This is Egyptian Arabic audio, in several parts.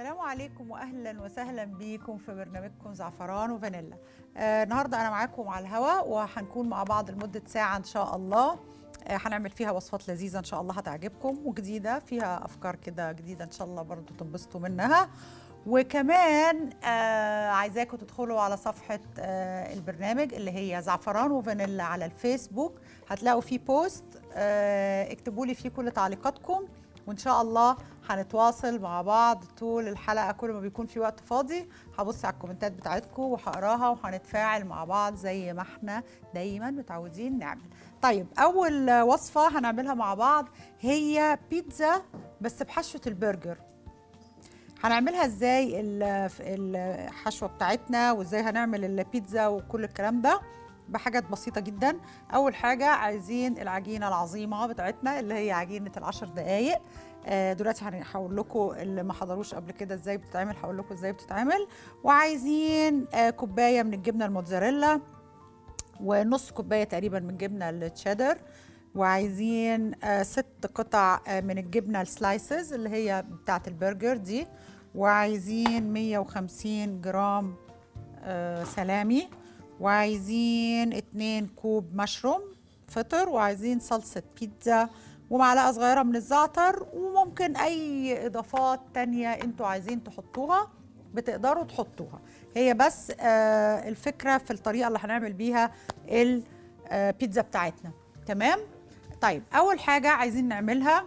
السلام عليكم واهلا وسهلا بيكم في برنامجكم زعفران وفانيلا آه النهارده انا معاكم على الهواء وهنكون مع بعض لمده ساعه ان شاء الله آه هنعمل فيها وصفات لذيذه ان شاء الله هتعجبكم وجديده فيها افكار كده جديده ان شاء الله برضو تنبسطوا منها وكمان آه عايزاكم تدخلوا على صفحه آه البرنامج اللي هي زعفران وفانيلا على الفيسبوك هتلاقوا فيه بوست آه اكتبوا لي فيه كل تعليقاتكم وان شاء الله هنتواصل مع بعض طول الحلقه كل ما بيكون في وقت فاضي هبص على الكومنتات بتاعتكم وهقراها وهنتفاعل مع بعض زي ما احنا دايما متعودين نعمل طيب اول وصفه هنعملها مع بعض هي بيتزا بس بحشوه البرجر هنعملها ازاي الحشوه بتاعتنا وازاي هنعمل البيتزا وكل الكلام ده بحاجات بسيطة جدا أول حاجة عايزين العجينة العظيمة بتاعتنا اللي هي عجينة العشر دقايق آه دلوقتي هقول لكم اللي ما حضروش قبل كده ازاي بتتعمل هقول لكم ازاي بتتعمل وعايزين آه كوباية من الجبنة الموتزاريلا ونص كوباية تقريبا من جبنة التشيدر وعايزين آه ست قطع آه من الجبنة السلايسز اللي هي بتاعت البرجر دي وعايزين 150 جرام آه سلامي وعايزين اتنين كوب مشروم فطر وعايزين صلصة بيتزا ومعلقة صغيرة من الزعتر وممكن أي إضافات تانية أنتوا عايزين تحطوها بتقدروا تحطوها هي بس آه الفكرة في الطريقة اللي هنعمل بيها البيتزا بتاعتنا تمام؟ طيب أول حاجة عايزين نعملها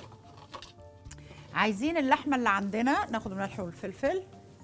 عايزين اللحمة اللي عندنا ناخد الملح والفلفل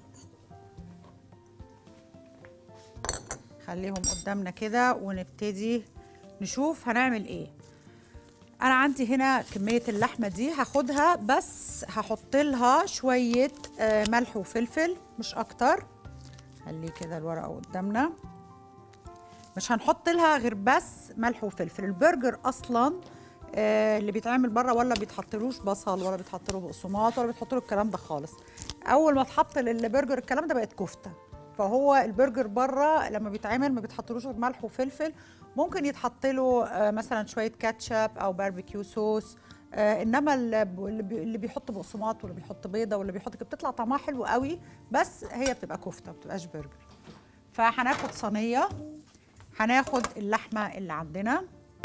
خليهم قدامنا كده ونبتدي نشوف هنعمل ايه انا عندي هنا كميه اللحمه دي هاخدها بس هحط لها شويه ملح وفلفل مش اكتر خليه كده الورقه قدامنا مش هنحط لها غير بس ملح وفلفل البرجر اصلا اللي بيتعمل بره ولا بيتحطلوش بصل ولا بيتحط له بقسماط ولا بيتحط له الكلام ده خالص اول ما اتحط للبرجر الكلام ده بقت كفته فهو البرجر بره لما بيتعمل ما بيتحطلوش غير ملح وفلفل ممكن يتحط له مثلا شويه كاتشب او باربيكيو صوص انما اللي بيحط بقسماط واللي بيحط بيضه واللي بيحط كده بتطلع طعمها حلو قوي بس هي بتبقى كفته ما بتبقاش برجر فهناخد صينيه هناخد اللحمه اللي عندنا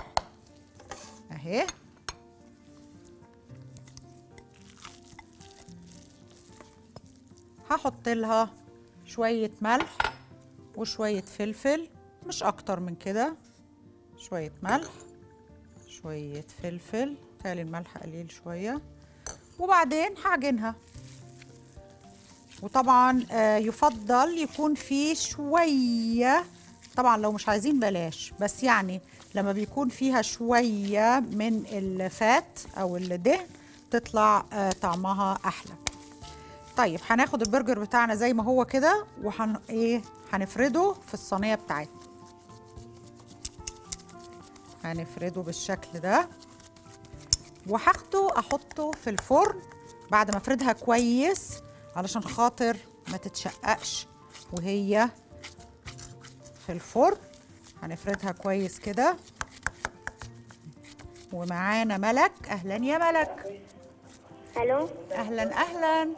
اهي هحط لها شوية ملح وشوية فلفل مش أكتر من كده شوية ملح شوية فلفل تالي الملح قليل شوية وبعدين هعجنها وطبعا يفضل يكون فيه شوية طبعا لو مش عايزين بلاش بس يعني لما بيكون فيها شوية من الفات أو الدهن تطلع طعمها أحلى طيب هناخد البرجر بتاعنا زي ما هو كده وهن ايه هنفرده في الصينيه بتاعتنا هنفرده بالشكل ده وهاخده احطه في الفرن بعد ما افردها كويس علشان خاطر ما تتشققش وهي في الفرن هنفردها كويس كده ومعانا ملك اهلا يا ملك الو اهلا اهلا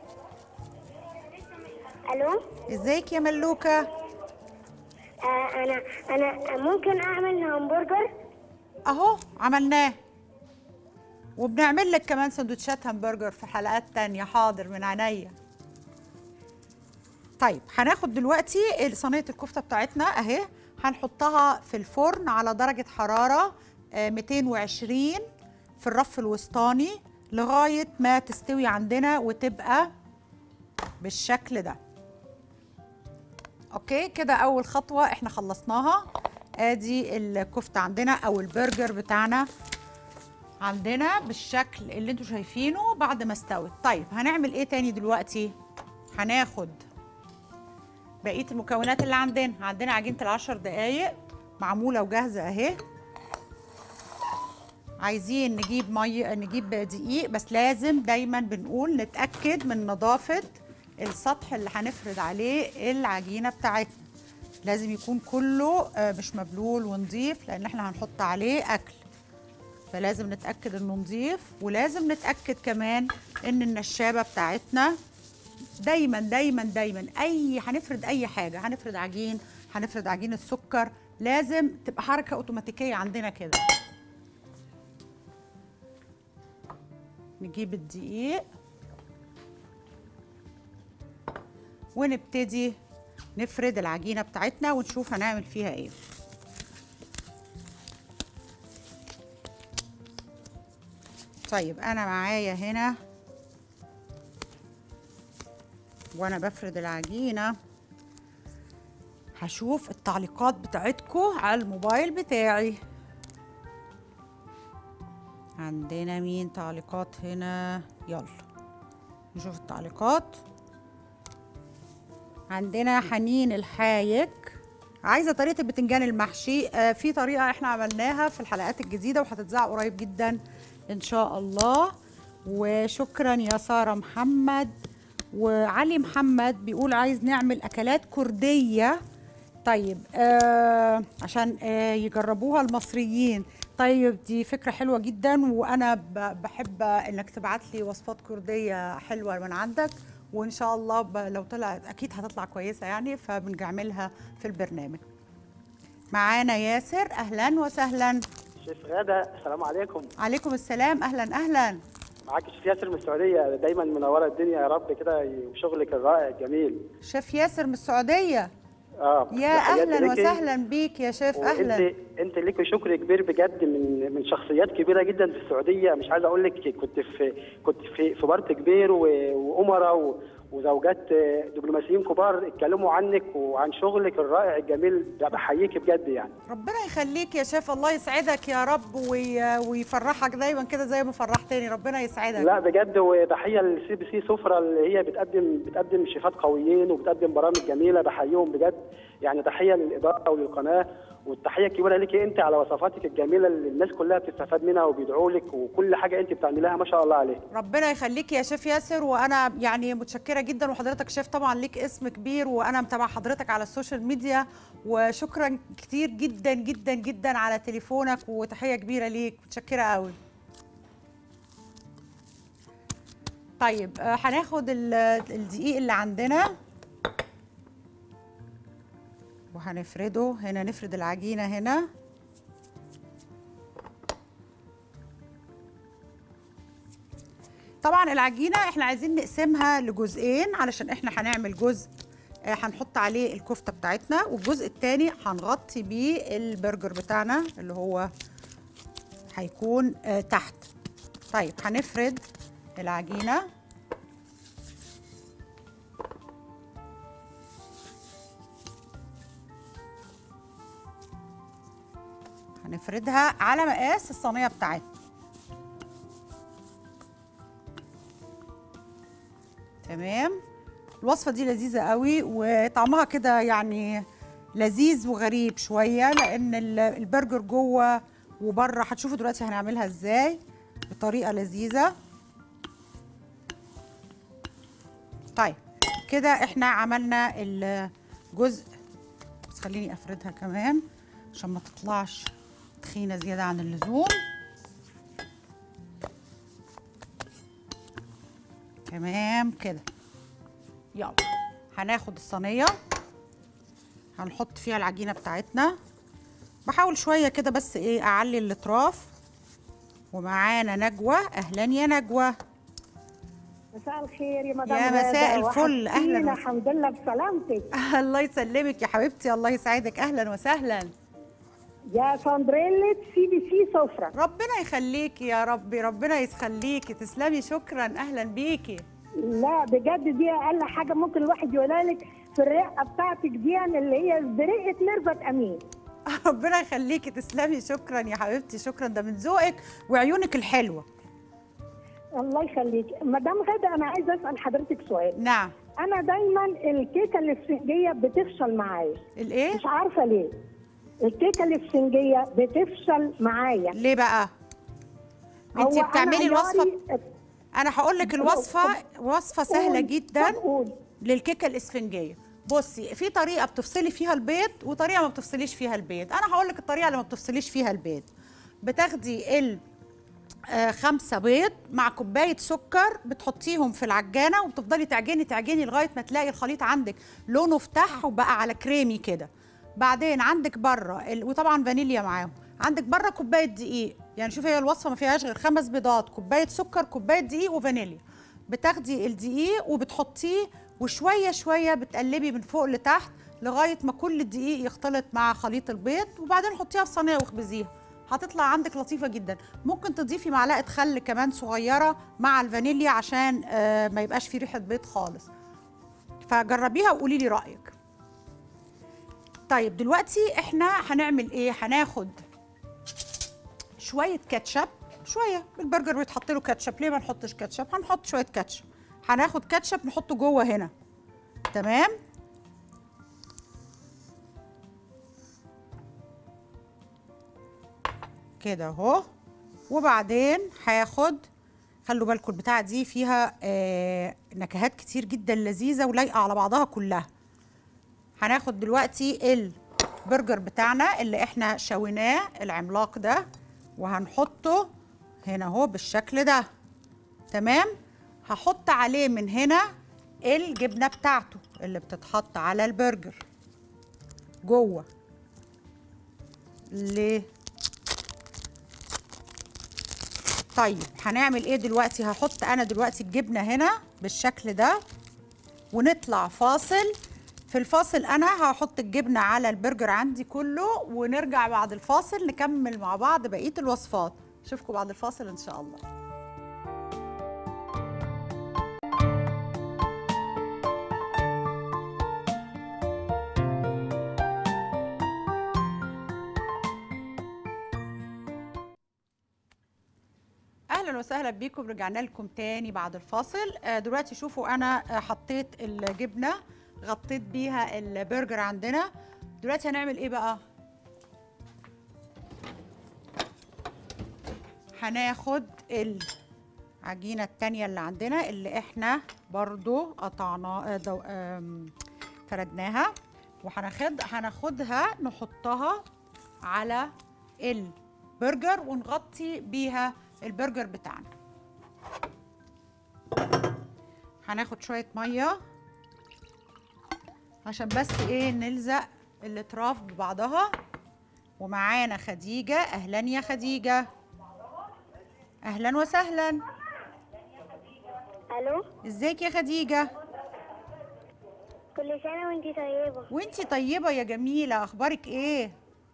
الو ازيك يا ملوكة آه انا انا ممكن اعمل همبرجر اهو عملناه وبنعمل لك كمان سندوتشات همبرجر في حلقات تانية حاضر من عينيا طيب هناخد دلوقتي صينية الكفتة بتاعتنا اهي هنحطها في الفرن على درجة حرارة 220 في الرف الوسطاني لغاية ما تستوي عندنا وتبقى بالشكل ده اوكي كده اول خطوه احنا خلصناها ادي الكفته عندنا او البرجر بتاعنا عندنا بالشكل اللي انتوا شايفينه بعد ما استوت طيب هنعمل ايه تاني دلوقتي هناخد بقيه المكونات اللي عندنا عندنا عجينه العشر دقايق معموله وجاهزه اهي عايزين نجيب مي نجيب دقيق بس لازم دايما بنقول نتاكد من نظافه السطح اللي هنفرد عليه العجينه بتاعتنا لازم يكون كله مش مبلول ونضيف لان احنا هنحط عليه اكل فلازم نتاكد انه نضيف ولازم نتاكد كمان ان النشابه بتاعتنا دايما دايما دايما اي هنفرد اي حاجه هنفرد عجين هنفرد عجين السكر لازم تبقى حركه اوتوماتيكيه عندنا كده نجيب الدقيق ونبتدي نفرد العجينه بتاعتنا ونشوف هنعمل فيها ايه طيب انا معايا هنا وانا بفرد العجينه هشوف التعليقات بتاعتكم على الموبايل بتاعي عندنا مين تعليقات هنا يلا نشوف التعليقات عندنا حنين الحايك عايزه طريقه البتنجان المحشي آه في طريقه احنا عملناها في الحلقات الجديده وهتتذاع قريب جدا ان شاء الله وشكرا يا ساره محمد وعلي محمد بيقول عايز نعمل اكلات كرديه طيب آه عشان آه يجربوها المصريين طيب دي فكره حلوه جدا وانا ب- بحب انك تبعت لي وصفات كرديه حلوه من عندك وان شاء الله ب- لو طلعت اكيد هتطلع كويسه يعني فبنعملها في البرنامج معانا ياسر اهلا وسهلا شيف غادة السلام عليكم عليكم السلام اهلا اهلا معاك شيف ياسر من السعودية دايما منورة الدنيا يا رب كده وشغلك الرائع الجميل شيف ياسر من السعوديه اه يا تحياتي اهلا ليكي. وسهلا بيك يا شيف وانت اهلا انت ليكي شكر كبير بجد من من شخصيات كبيره جدا في السعوديه مش عايز اقول لك كنت في كنت في في بارت كبير و- وامراء و- وزوجات دبلوماسيين كبار اتكلموا عنك وعن شغلك الرائع الجميل ده بحييك بجد يعني ربنا يخليك يا شيف الله يسعدك يا رب وي... ويفرحك دايما كده زي ما فرحتني ربنا يسعدك لا بجد وتحيه للسي بي سي سفره اللي هي بتقدم بتقدم شيفات قويين وبتقدم برامج جميله بحييهم بجد يعني تحيه للاداره وللقناه والتحيه الكبيره ليكي انت على وصفاتك الجميله اللي الناس كلها بتستفاد منها وبيدعوا لك وكل حاجه انت بتعمليها ما شاء الله عليك ربنا يخليك يا شيف ياسر وانا يعني متشكره جدا وحضرتك شيف طبعا ليك اسم كبير وانا متابعه حضرتك على السوشيال ميديا وشكرا كتير جدا جدا جدا على تليفونك وتحيه كبيره ليك متشكره قوي طيب آه، هناخد ال- الدقيق اللي عندنا وهنفرده هنا نفرد العجينه هنا طبعا العجينه احنا عايزين نقسمها لجزئين علشان احنا هنعمل جزء آه، هنحط عليه الكفته بتاعتنا والجزء الثاني هنغطي بيه البرجر بتاعنا اللي هو هيكون آه، تحت طيب هنفرد العجينه هنفردها على مقاس الصينيه بتاعتنا تمام الوصفه دي لذيذه قوي وطعمها كده يعني لذيذ وغريب شويه لان ال- البرجر جوه وبره هتشوفوا دلوقتي هنعملها ازاي بطريقه لذيذه طيب كده احنا عملنا الجزء بس خليني افردها كمان عشان ما تطلعش تخينه زياده عن اللزوم تمام كده يلا هناخد الصينيه هنحط فيها العجينه بتاعتنا بحاول شويه كده بس ايه اعلي الاطراف ومعانا نجوى اهلا يا نجوى مساء الخير يا مدام يا مساء غادة. الفل، أهلاً وحشتينا، وسهلاً. الحمد لله بسلامتك الله يسلمك يا حبيبتي الله يسعدك اهلا وسهلا يا ساندريلا سي بي سي سفرة ربنا يخليكي يا ربي ربنا يخليكي تسلمي شكرا اهلا بيكي لا بجد دي اقل حاجه ممكن الواحد يقولها لك في الرقه بتاعتك دي اللي هي برقه ميرفت امين ربنا يخليكي تسلمي شكرا يا حبيبتي شكرا ده من ذوقك وعيونك الحلوه الله يخليك مدام غاده انا عايزه اسال حضرتك سؤال نعم انا دايما الكيكه الاسفنجيه بتفشل معايا الايه مش عارفه ليه الكيكه الاسفنجيه بتفشل معايا ليه بقى هو انت أنا بتعملي الوصفه عياري- انا هقول لك الوصفه وصفه سهله قول. جدا طب قول. للكيكه الاسفنجيه بصي في طريقه بتفصلي فيها البيض وطريقه ما بتفصليش فيها البيض انا هقول لك الطريقه اللي ما بتفصليش فيها البيض بتاخدي ال آه، خمسة بيض مع كوباية سكر بتحطيهم في العجانة وبتفضلي تعجني تعجني لغاية ما تلاقي الخليط عندك لونه افتح وبقى على كريمي كده بعدين عندك بره ال... وطبعا فانيليا معاهم عندك بره كوباية دقيق يعني شوفي هي الوصفة ما فيهاش غير خمس بيضات كوباية سكر كوباية دقيق وفانيليا بتاخدي الدقيق وبتحطيه وشوية شوية بتقلبي من فوق لتحت لغاية ما كل الدقيق يختلط مع خليط البيض وبعدين حطيها في صينية واخبزيها هتطلع عندك لطيفة جدا ممكن تضيفي معلقة خل كمان صغيرة مع الفانيليا عشان آه، ما يبقاش فيه ريحة بيض خالص فجربيها وقولي لي رأيك طيب دلوقتي احنا هنعمل ايه هناخد شوية كاتشب شوية البرجر بيتحط له كاتشب ليه ما نحطش كاتشب هنحط شوية كاتشب هناخد كاتشب نحطه جوه هنا تمام كده اهو وبعدين هاخد خلوا بالكم البتاعه دي فيها آه نكهات كتير جدا لذيذه ولايقه على بعضها كلها هناخد دلوقتي البرجر بتاعنا اللي احنا شويناه العملاق ده وهنحطه هنا اهو بالشكل ده تمام هحط عليه من هنا الجبنه بتاعته اللي بتتحط على البرجر جوه ليه طيب هنعمل ايه دلوقتي هحط انا دلوقتي الجبنه هنا بالشكل ده ونطلع فاصل في الفاصل انا هحط الجبنه على البرجر عندي كله ونرجع بعد الفاصل نكمل مع بعض بقيه الوصفات اشوفكم بعد الفاصل ان شاء الله اهلا وسهلا بيكم رجعنا لكم تاني بعد الفاصل آه، دلوقتي شوفوا انا آه، حطيت الجبنه غطيت بيها البرجر عندنا دلوقتي هنعمل ايه بقى هناخد العجينه التانية اللي عندنا اللي احنا برضو قطعنا آه، دو- آم، فردناها وهناخد هناخدها نحطها على البرجر ونغطي بيها البرجر بتاعنا هناخد شوية مية عشان بس ايه نلزق الاطراف ببعضها ومعانا خديجة اهلا يا خديجة اهلا وسهلا الو ازيك يا خديجة كل سنه وانتي طيبه وانتي طيبة يا جميلة اخبارك ايه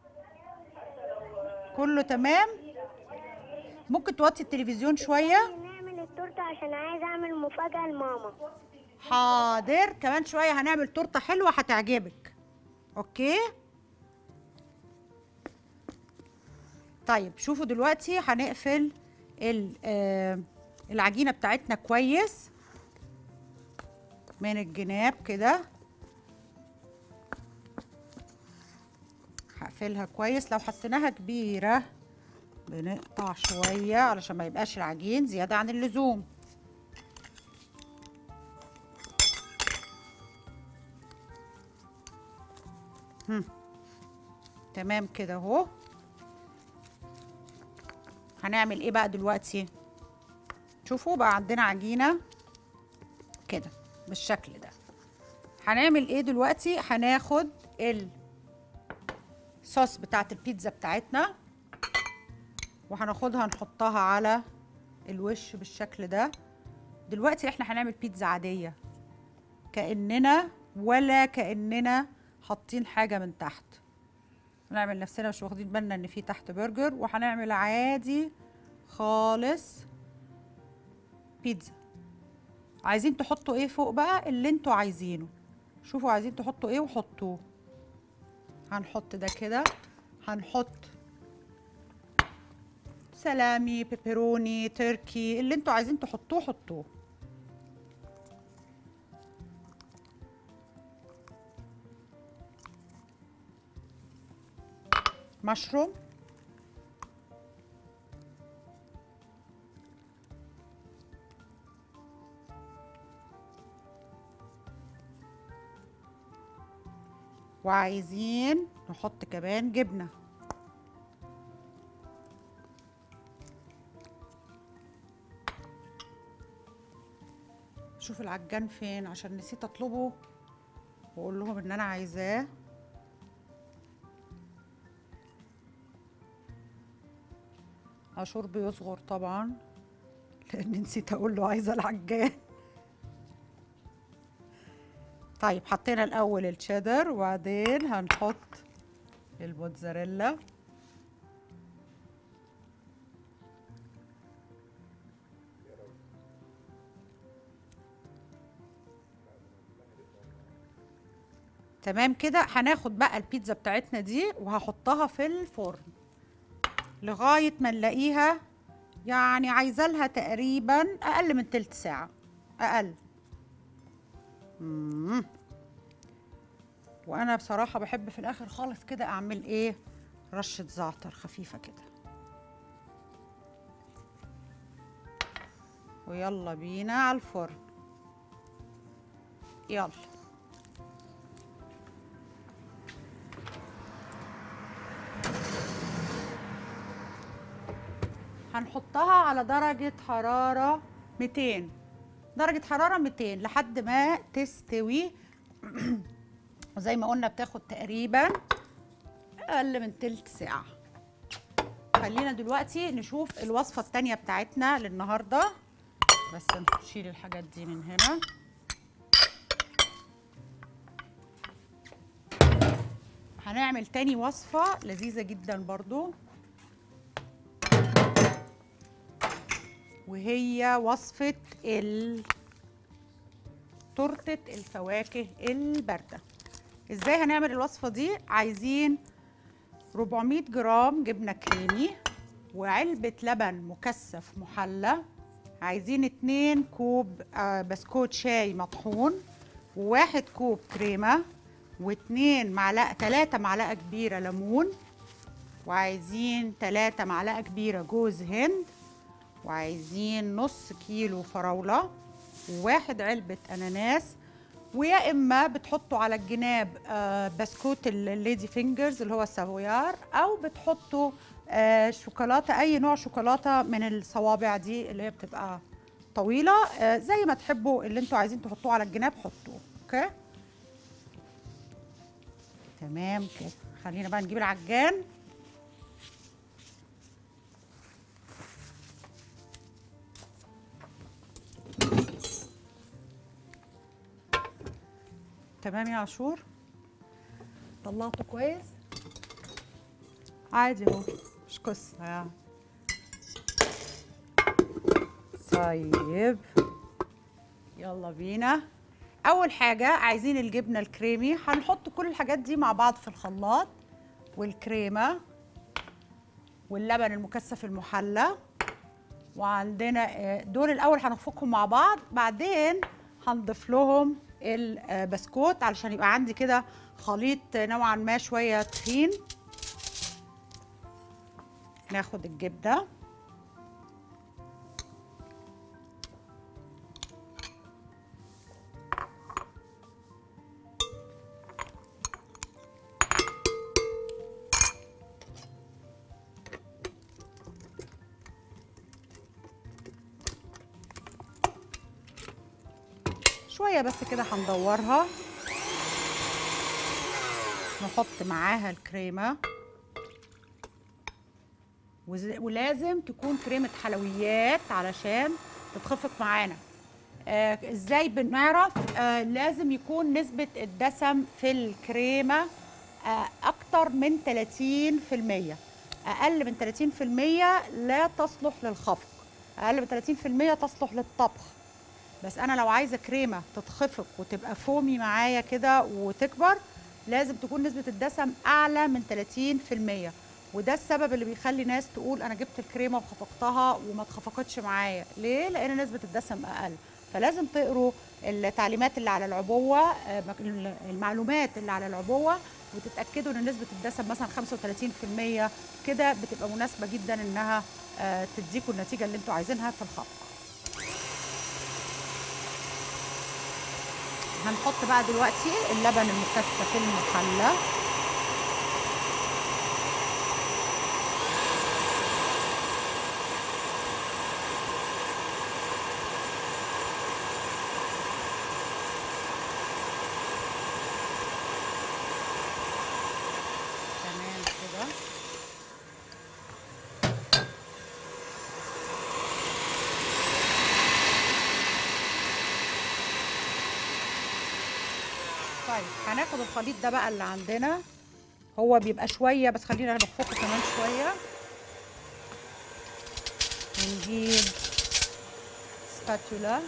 كله تمام ممكن توطي التلفزيون شوية نعمل التورته عشان عايز اعمل مفاجاه لماما حاضر كمان شوية هنعمل تورتة حلوة هتعجبك اوكي طيب شوفوا دلوقتي هنقفل ال- آه، العجينة بتاعتنا كويس من الجناب كده هقفلها كويس لو حسيناها كبيرة بنقطع شوية علشان ما يبقاش العجين زيادة عن اللزوم تمام كده اهو هنعمل ايه بقى دلوقتي شوفوا بقى عندنا عجينه كده بالشكل ده هنعمل ايه دلوقتي هناخد الصوص بتاعت البيتزا بتاعتنا وهناخدها نحطها على الوش بالشكل ده دلوقتي احنا هنعمل بيتزا عاديه كاننا ولا كاننا حاطين حاجه من تحت هنعمل نفسنا مش واخدين بالنا ان في تحت برجر وهنعمل عادي خالص بيتزا عايزين تحطوا ايه فوق بقى اللي انتوا عايزينه شوفوا عايزين تحطوا ايه وحطوه هنحط ده كده هنحط سلامي بيبروني تركي اللي انتوا عايزين تحطوه حطوه مشروم وعايزين نحط كمان جبنه شوف العجان فين عشان نسيت اطلبه واقول لهم ان انا عايزاه عاشور بيصغر طبعا لان نسيت اقول له عايزه العجان طيب حطينا الاول الشيدر وبعدين هنحط الموتزاريلا تمام كده هناخد بقى البيتزا بتاعتنا دي وهحطها في الفرن لغايه ما نلاقيها يعني عايزه لها تقريبا اقل من تلت ساعه اقل مم. وانا بصراحه بحب في الاخر خالص كده اعمل ايه رشه زعتر خفيفه كده ويلا بينا على الفرن يلا هنحطها على درجة حرارة 200 درجة حرارة 200 لحد ما تستوي وزي ما قلنا بتاخد تقريبا أقل من تلت ساعة خلينا دلوقتي نشوف الوصفة التانية بتاعتنا للنهاردة بس نشيل الحاجات دي من هنا هنعمل تاني وصفة لذيذة جدا برضو وهي وصفة ال تورتة الفواكه الباردة ازاي هنعمل الوصفة دي عايزين 400 جرام جبنة كريمي وعلبة لبن مكثف محلى عايزين 2 كوب آه، بسكوت شاي مطحون وواحد كوب كريمة واتنين معلقة تلاتة معلقة كبيرة ليمون وعايزين تلاتة معلقة كبيرة جوز هند وعايزين نص كيلو فراولة وواحد علبة أناناس ويا إما بتحطوا على الجناب آه، بسكوت الليدي فينجرز اللي هو السافويار أو بتحطوا آه، شوكولاتة أي نوع شوكولاتة من الصوابع دي اللي هي بتبقى طويلة آه، زي ما تحبوا اللي انتوا عايزين تحطوه على الجناب حطوه أوكي تمام كده خلينا بقى نجيب العجان تمام يا عاشور طلعته كويس عادي اهو مش قصه يعني طيب يلا بينا اول حاجه عايزين الجبنه الكريمي هنحط كل الحاجات دي مع بعض في الخلاط والكريمه واللبن المكثف المحلى وعندنا آه، دول الاول هنخفقهم مع بعض بعدين هنضيف لهم البسكوت علشان يبقى عندي كده خليط نوعا ما شويه تخين ناخد الجبنه شويه بس كده هندورها نحط معاها الكريمه وز- ولازم تكون كريمه حلويات علشان تتخفق معانا آه ازاي بنعرف آه لازم يكون نسبه الدسم في الكريمه آه اكتر من 30% اقل من 30% لا تصلح للخفق اقل من 30% تصلح للطبخ بس انا لو عايزه كريمه تتخفق وتبقى فومي معايا كده وتكبر لازم تكون نسبه الدسم اعلى من 30% وده السبب اللي بيخلي ناس تقول انا جبت الكريمه وخفقتها وما اتخفقتش معايا ليه لان نسبه الدسم اقل فلازم تقروا التعليمات اللي على العبوه آه، مك- المعلومات اللي على العبوه وتتاكدوا ان نسبه الدسم مثلا 35% كده بتبقى مناسبه جدا انها آه، تديكوا النتيجه اللي انتوا عايزينها في الخفق هنحط بقى دلوقتي اللبن المكثف المحلى طيب هناخد الخليط ده بقى اللي عندنا هو بيبقى شويه بس خلينا نخفقه كمان شويه ونجيب سباتولا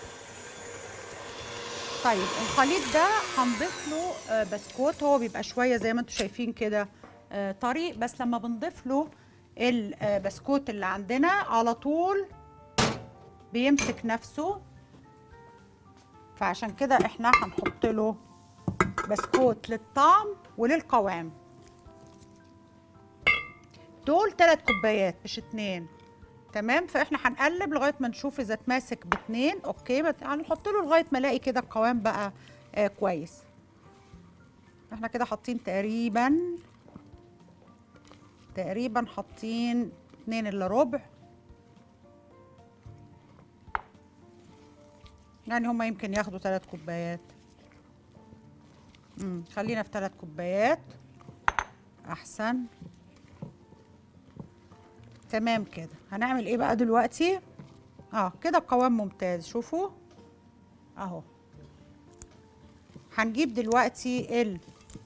طيب الخليط ده هنضيف له آه، بسكوت هو بيبقى شويه زي ما انتم شايفين كده آه، طري بس لما بنضيف له البسكوت اللي عندنا على طول بيمسك نفسه فعشان كده احنا هنحط له بسكوت للطعم وللقوام دول ثلاث كوبايات مش اتنين تمام فاحنا هنقلب لغايه ما نشوف اذا اتماسك باتنين اوكي بت- هنحط له لغايه ما الاقي كده القوام بقى آه كويس احنا كده حاطين تقريبا تقريبا حاطين اتنين الا ربع يعني هما يمكن ياخدوا ثلاث كوبايات امم خلينا في ثلاث كوبايات احسن تمام كده هنعمل ايه بقى دلوقتي اه كده القوام ممتاز شوفوا اهو هنجيب دلوقتي ال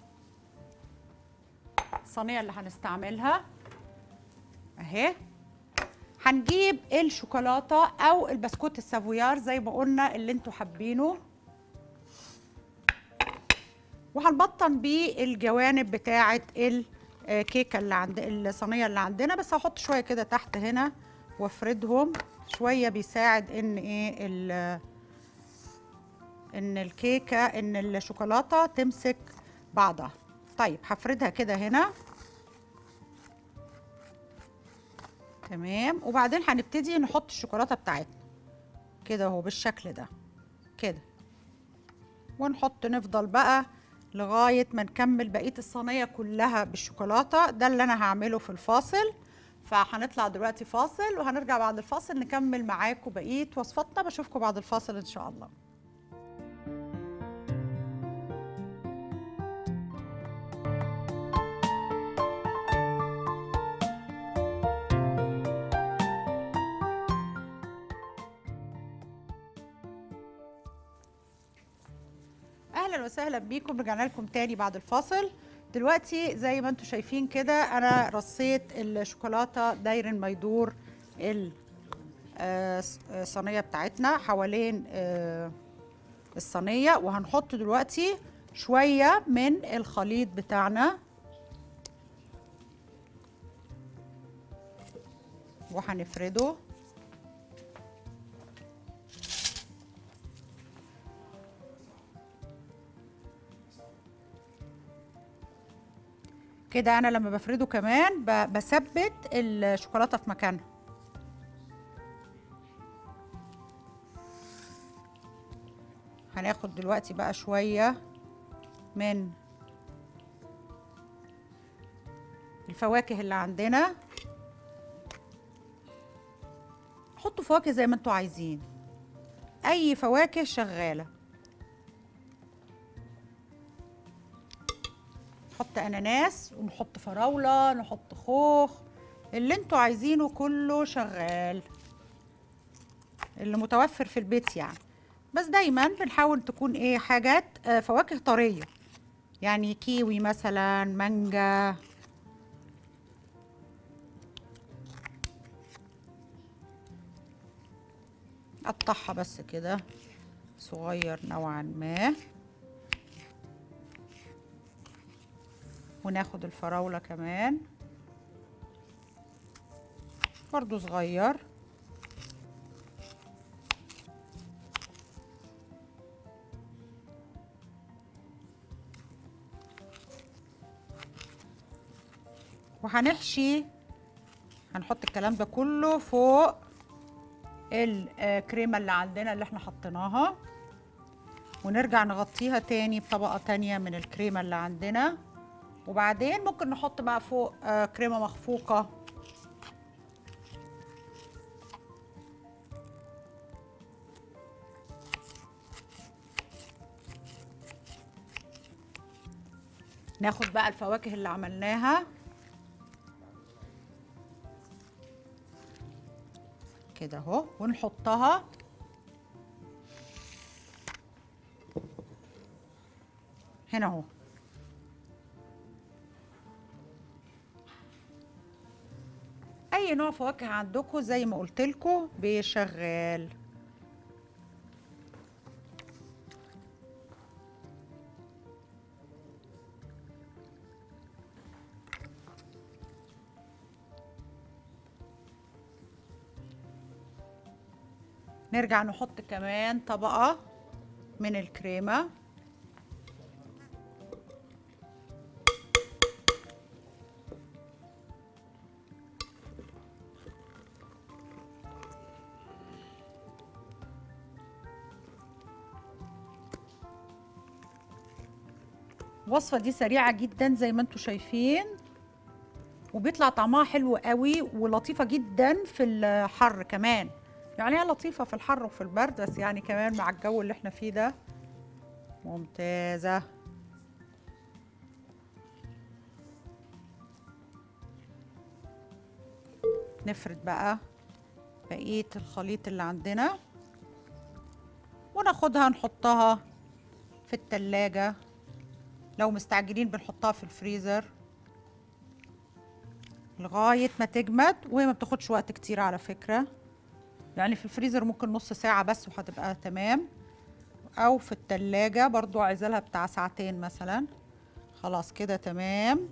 الصينيه اللي هنستعملها اهي هنجيب الشوكولاته او البسكوت السافويار زي ما قلنا اللي انتوا حابينه وهنبطن بيه الجوانب بتاعه الكيكه اللي عند الصينيه اللي عندنا بس هحط شويه كده تحت هنا وافردهم شويه بيساعد ان ايه ال- ان الكيكه ان الشوكولاته تمسك بعضها طيب هفردها كده هنا تمام وبعدين هنبتدي نحط الشوكولاته بتاعتنا كده اهو بالشكل ده كده ونحط نفضل بقى لغايه ما نكمل بقيه الصينيه كلها بالشوكولاته ده اللي انا هعمله في الفاصل فهنطلع دلوقتي فاصل وهنرجع بعد الفاصل نكمل معاكم بقيه وصفاتنا بشوفكم بعد الفاصل ان شاء الله اهلا وسهلا بيكم رجعنا لكم تاني بعد الفاصل دلوقتي زي ما انتم شايفين كده انا رصيت الشوكولاته داير ما يدور ال- آه، الص- آه، الصينيه بتاعتنا حوالين آه، الصينيه وهنحط دلوقتي شويه من الخليط بتاعنا وهنفرده كده انا لما بفرده كمان ب- بثبت الشوكولاته في مكانها هناخد دلوقتي بقى شويه من الفواكه اللي عندنا حطوا فواكه زي ما انتوا عايزين اي فواكه شغاله نحط اناناس ونحط فراوله نحط خوخ اللي انتوا عايزينه كله شغال اللي متوفر في البيت يعني بس دايما بنحاول تكون ايه حاجات آه، فواكه طريه يعني كيوي مثلا مانجا قطعها بس كده صغير نوعا ما وناخد الفراولة كمان برضو صغير وهنحشي هنحط الكلام ده كله فوق الكريمة اللي عندنا اللي احنا حطيناها ونرجع نغطيها تاني بطبقة تانية من الكريمة اللي عندنا وبعدين ممكن نحط بقى فوق آه، كريمة مخفوقة ناخد بقى الفواكه اللي عملناها كده اهو ونحطها هنا اهو اي نوع فواكه عندكم زي ما قلت لكم بيشغال نرجع نحط كمان طبقة من الكريمة الوصفة دي سريعة جدا زي ما انتم شايفين وبيطلع طعمها حلو قوي ولطيفة جدا في الحر كمان يعني هي لطيفة في الحر وفي البرد بس يعني كمان مع الجو اللي احنا فيه ده ممتازة نفرد بقى بقية الخليط اللي عندنا وناخدها نحطها في التلاجة لو مستعجلين بنحطها في الفريزر لغاية ما تجمد وهي ما بتاخدش وقت كتير على فكرة يعني في الفريزر ممكن نص ساعة بس وهتبقى تمام أو في التلاجة برضو عايزة لها بتاع ساعتين مثلا خلاص كده تمام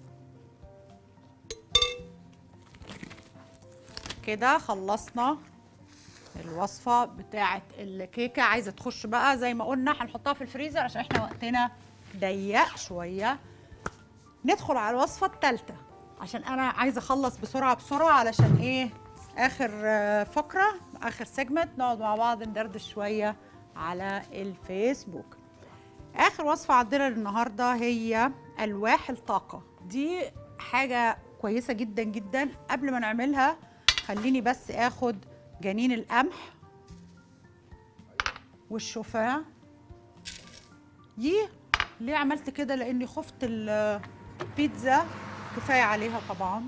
كده خلصنا الوصفة بتاعة الكيكة عايزة تخش بقى زي ما قلنا هنحطها في الفريزر عشان احنا وقتنا ضيق شوية ندخل على الوصفة التالتة عشان أنا عايزة أخلص بسرعة بسرعة علشان إيه آخر آه، فقرة آخر سيجمنت نقعد مع بعض ندردش شوية على الفيسبوك آخر وصفة عندنا النهاردة هي ألواح الطاقة دي حاجة كويسة جدا جدا قبل ما نعملها خليني بس آخد جنين القمح والشوفان دي ليه عملت كده لاني خفت البيتزا كفايه عليها طبعا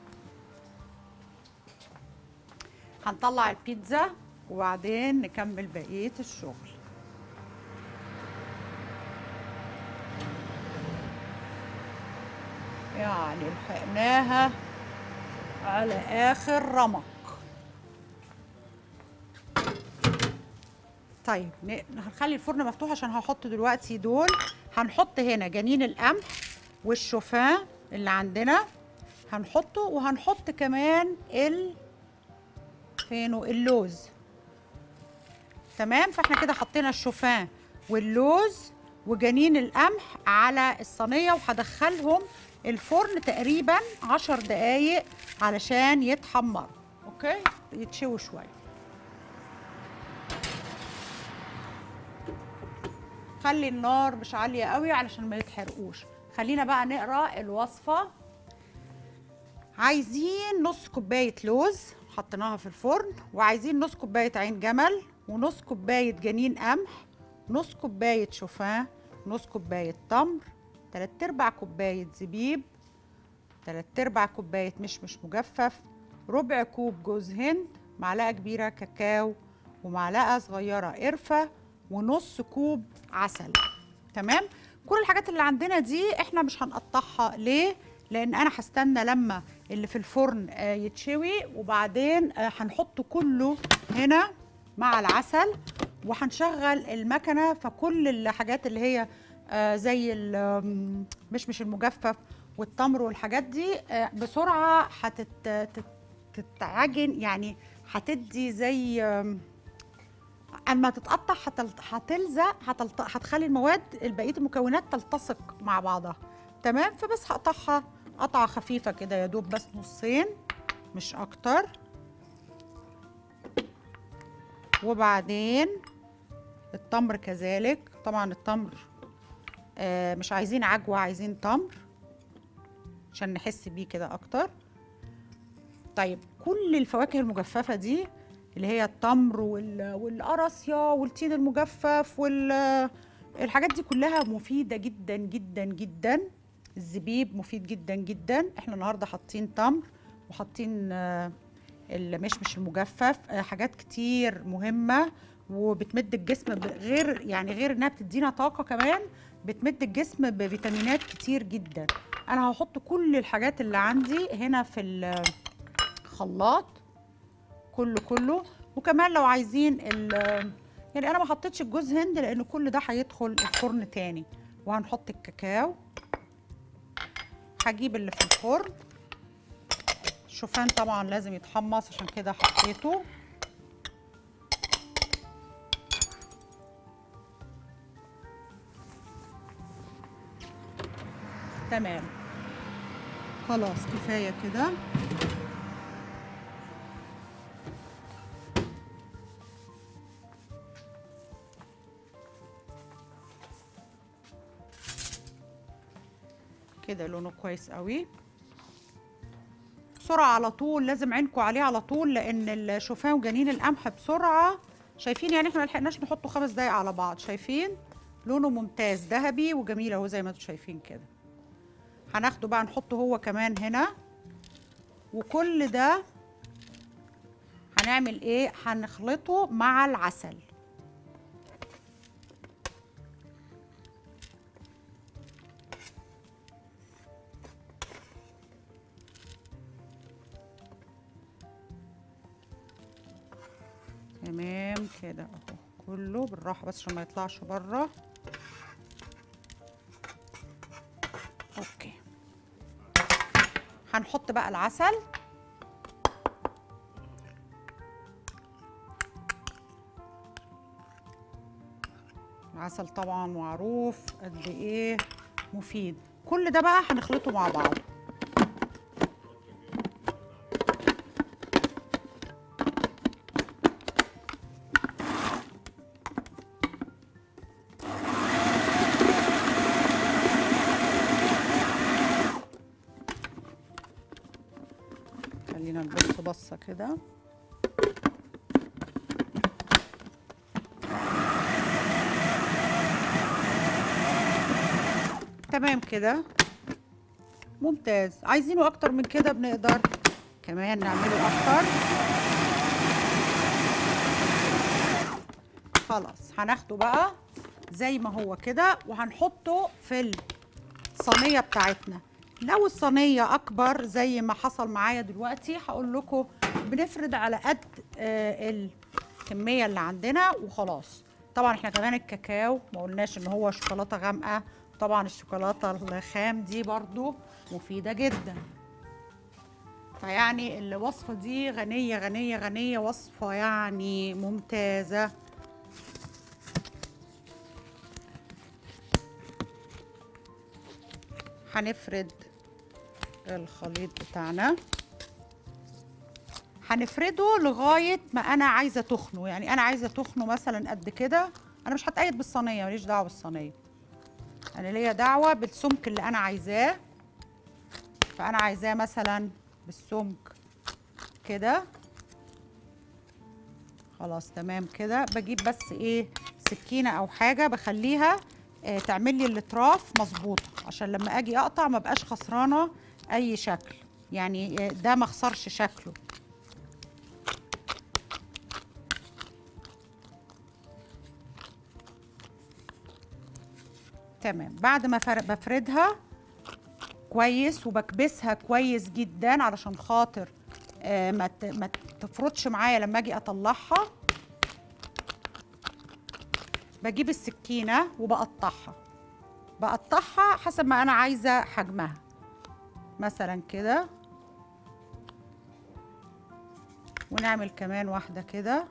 هنطلع البيتزا وبعدين نكمل بقيه الشغل يعني لحقناها على اخر رمق طيب ن- هنخلي الفرن مفتوح عشان هحط دلوقتي دول هنحط هنا جنين القمح والشوفان اللي عندنا هنحطه وهنحط كمان ال فينه اللوز تمام فاحنا كده حطينا الشوفان واللوز وجنين القمح على الصينيه وهدخلهم الفرن تقريبا عشر دقايق علشان يتحمروا اوكي يتشووا شويه خلي النار مش عالية قوي علشان ما يتحرقوش خلينا بقى نقرا الوصفة عايزين نص كوباية لوز حطيناها في الفرن وعايزين نص كوباية عين جمل ونص كوباية جنين قمح نص كوباية شوفان نص كوباية تمر تلات ارباع كوباية زبيب تلات ارباع كوباية مشمش مجفف ربع كوب جوز هند معلقة كبيرة كاكاو ومعلقة صغيرة قرفة ونص كوب عسل تمام كل الحاجات اللي عندنا دي احنا مش هنقطعها ليه لان انا هستنى لما اللي في الفرن آه، يتشوي وبعدين آه، هنحطه كله هنا مع العسل وهنشغل المكنه فكل الحاجات اللي هي آه، زي المشمش المجفف والتمر والحاجات دي آه، بسرعه هتتعجن يعني هتدي زي آم، اما تتقطع هتل- هتلزق هتلت... هتخلي المواد بقيه المكونات تلتصق مع بعضها تمام فبس هقطعها قطعه خفيفه كده يا دوب بس نصين مش اكتر وبعدين التمر كذلك طبعا التمر آه مش عايزين عجوه عايزين تمر عشان نحس بيه كده اكتر طيب كل الفواكه المجففه دي اللي هي التمر وال- والقراصية والتين المجفف والحاجات دي كلها مفيدة جدا جدا جدا الزبيب مفيد جدا جدا احنا النهاردة حاطين تمر وحاطين آه، المشمش المجفف آه، حاجات كتير مهمة وبتمد الجسم ب- غير يعني غير انها بتدينا طاقة كمان بتمد الجسم بفيتامينات كتير جدا انا هحط كل الحاجات اللي عندي هنا في الخلاط كله كله وكمان لو عايزين ال- يعني انا ما حطيتش الجوز هند لان كل ده هيدخل الفرن تاني وهنحط الكاكاو هجيب اللي في الفرن الشوفان طبعا لازم يتحمص عشان كده حطيته تمام خلاص كفايه كده كده لونه كويس قوي بسرعه على طول لازم عينكم عليه على طول لان الشوفان وجنين القمح بسرعه شايفين يعني احنا ما لحقناش نحطه خمس دقايق على بعض شايفين لونه ممتاز ذهبي وجميل اهو زي ما انتم شايفين كده هناخده بقى نحطه هو كمان هنا وكل ده هنعمل ايه هنخلطه مع العسل تمام كده اهو كله بالراحه بس عشان ما يطلعش بره اوكي هنحط بقى العسل العسل طبعا معروف قد ايه مفيد كل ده بقى هنخلطه مع بعض خلينا نبص بصه كده تمام كده ممتاز عايزينه اكتر من كده بنقدر كمان نعمله اكتر خلاص هناخده بقى زي ما هو كده وهنحطه في الصينيه بتاعتنا لو الصينيه اكبر زي ما حصل معايا دلوقتي هقول لكم بنفرد على قد آه الكميه اللي عندنا وخلاص طبعا احنا كمان الكاكاو ما قلناش ان هو شوكولاته غامقه طبعا الشوكولاته الخام دي برضو مفيده جدا فيعني الوصفه دي غنيه غنيه غنيه وصفه يعني ممتازه هنفرد الخليط بتاعنا هنفرده لغايه ما انا عايزه تخنه يعني انا عايزه تخنه مثلا قد كده انا مش هتقيد بالصينيه ماليش دعوه بالصينيه انا ليا دعوه بالسمك اللي انا عايزاه فانا عايزاه مثلا بالسمك كده خلاص تمام كده بجيب بس ايه سكينه او حاجه بخليها آه تعمل لي الاطراف مظبوطه عشان لما اجي اقطع ما بقاش خسرانه اي شكل يعني آه ده ما خسرش شكله تمام بعد ما بفردها كويس وبكبسها كويس جدا علشان خاطر آه ما ما تفرطش معايا لما اجي اطلعها بجيب السكينه وبقطعها بقطعها حسب ما انا عايزه حجمها مثلا كده ونعمل كمان واحده كده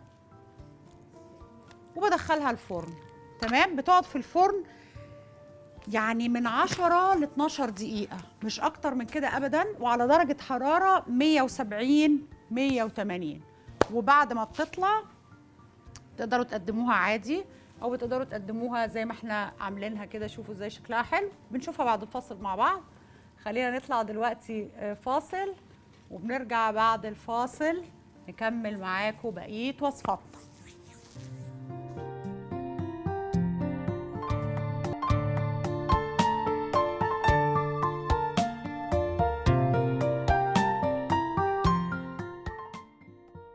وبدخلها الفرن تمام بتقعد في الفرن يعني من 10 ل 12 دقيقة مش أكتر من كده أبدا وعلى درجة حرارة 170 180 وبعد ما بتطلع تقدروا تقدموها عادي أو بتقدروا تقدموها زي ما احنا عاملينها كده شوفوا ازاي شكلها حلو بنشوفها بعد الفاصل مع بعض خلينا نطلع دلوقتي فاصل وبنرجع بعد الفاصل نكمل معاكم بقية وصفاتنا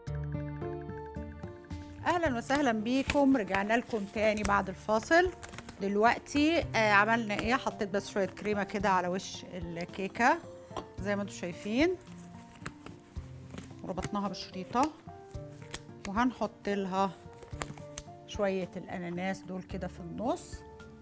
اهلا وسهلا بيكم رجعنا لكم تاني بعد الفاصل دلوقتي آه عملنا ايه حطيت بس شويه كريمه كده على وش الكيكه زي ما انتم شايفين وربطناها بالشريطه وهنحط لها شويه الاناناس دول كده في النص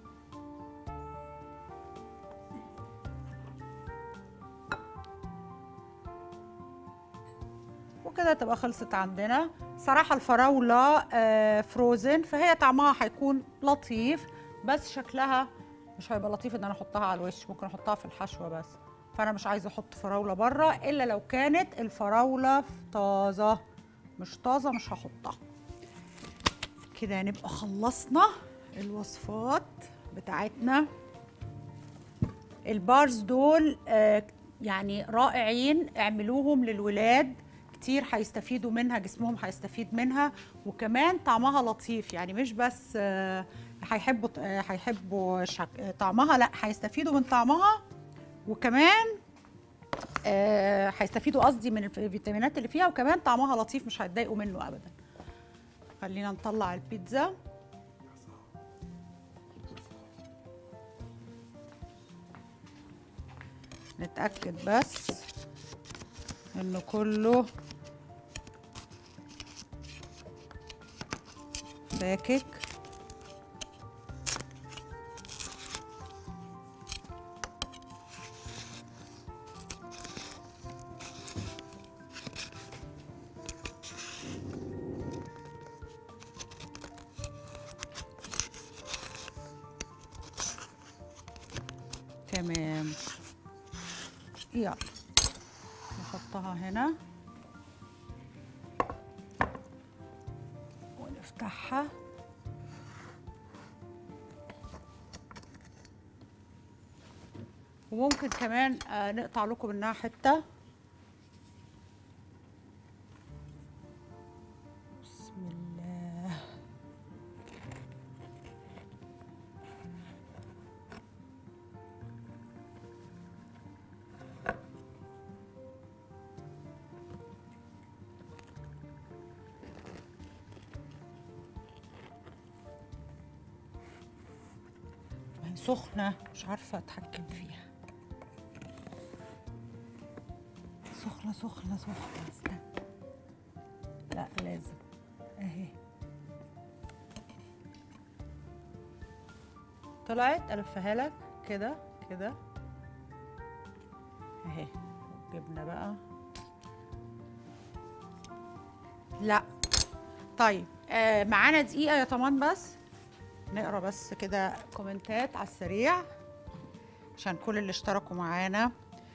وكده تبقى خلصت عندنا صراحة الفراولة آه، فروزن فهي طعمها هيكون لطيف بس شكلها مش هيبقى لطيف ان انا احطها على الوش ممكن احطها في الحشوة بس فانا مش عايزة احط فراولة بره الا لو كانت الفراولة طازة مش طازة مش هحطها كده نبقى خلصنا الوصفات بتاعتنا البارز دول آه، يعني رائعين اعملوهم للولاد كتير هيستفيدوا منها جسمهم هيستفيد منها وكمان طعمها لطيف يعني مش بس آه، هيحبوا آه، هيحبوا شك... آه، طعمها لا هيستفيدوا من طعمها وكمان آه، هيستفيدوا قصدي من الفيتامينات اللي فيها وكمان طعمها لطيف مش هيتضايقوا منه ابدا خلينا نطلع البيتزا نتأكد بس انه كله باكك تمام يلا نحطها هنا ونفتحها وممكن كمان آه، نقطع لكم منها حته بسم الله ما هي سخنة مش عارفة أتحكم فيها سخنة سخنة سخنة استنى لا لازم أهي طلعت ألفها لك كده كده أهي جبنة بقى لا طيب آه معانا دقيقة يا طمان بس نقرا بس كده كومنتات على السريع عشان كل اللي اشتركوا معانا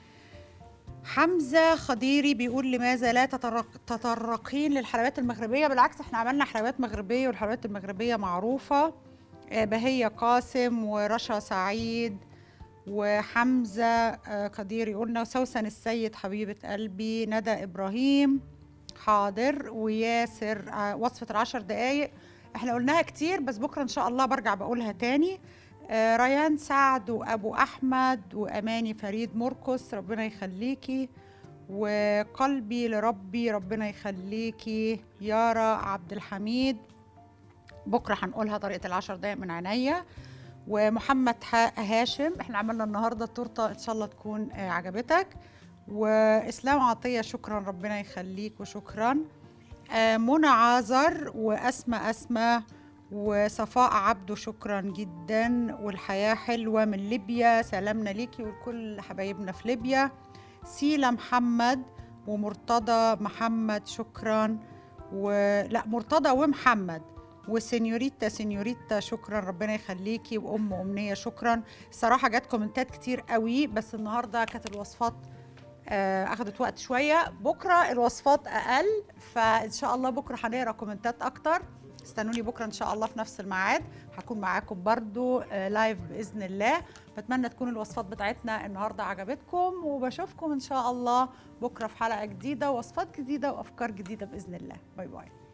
حمزة خضيري بيقول لماذا لا تطرق تطرقين للحلويات المغربية بالعكس احنا عملنا حلويات مغربية والحلويات المغربية معروفة آه، بهية قاسم ورشا سعيد وحمزة آه، قديري قلنا وسوسن السيد حبيبة قلبي ندى إبراهيم حاضر وياسر آه، وصفة العشر دقايق احنا قلناها كتير بس بكرة إن شاء الله برجع بقولها تاني آه، ريان سعد وأبو أحمد وأماني فريد مرقس ربنا يخليكي وقلبي لربي ربنا يخليكي يارا عبد الحميد بكرة هنقولها طريقة العشر دقايق من عينيا ومحمد ح- هاشم احنا عملنا النهارده التورته ان شاء الله تكون آه، عجبتك واسلام عطيه شكرا ربنا يخليك وشكرا آه، منى عازر واسماء اسماء وصفاء عبده شكرا جدا والحياه حلوه من ليبيا سلامنا ليكي ولكل حبايبنا في ليبيا سيلا محمد ومرتضى محمد شكرا ولا مرتضى ومحمد وسينيوريتا سينيوريتا شكرا ربنا يخليكي وام امنيه شكرا الصراحه جت كومنتات كتير قوي بس النهارده كانت الوصفات آه، اخدت وقت شويه بكره الوصفات اقل فان شاء الله بكره هنقرا كومنتات اكتر استنوني بكره ان شاء الله في نفس الميعاد هكون معاكم برضو آه، لايف باذن الله بتمنى تكون الوصفات بتاعتنا النهارده عجبتكم وبشوفكم ان شاء الله بكره في حلقه جديده ووصفات جديده وافكار جديده باذن الله باي باي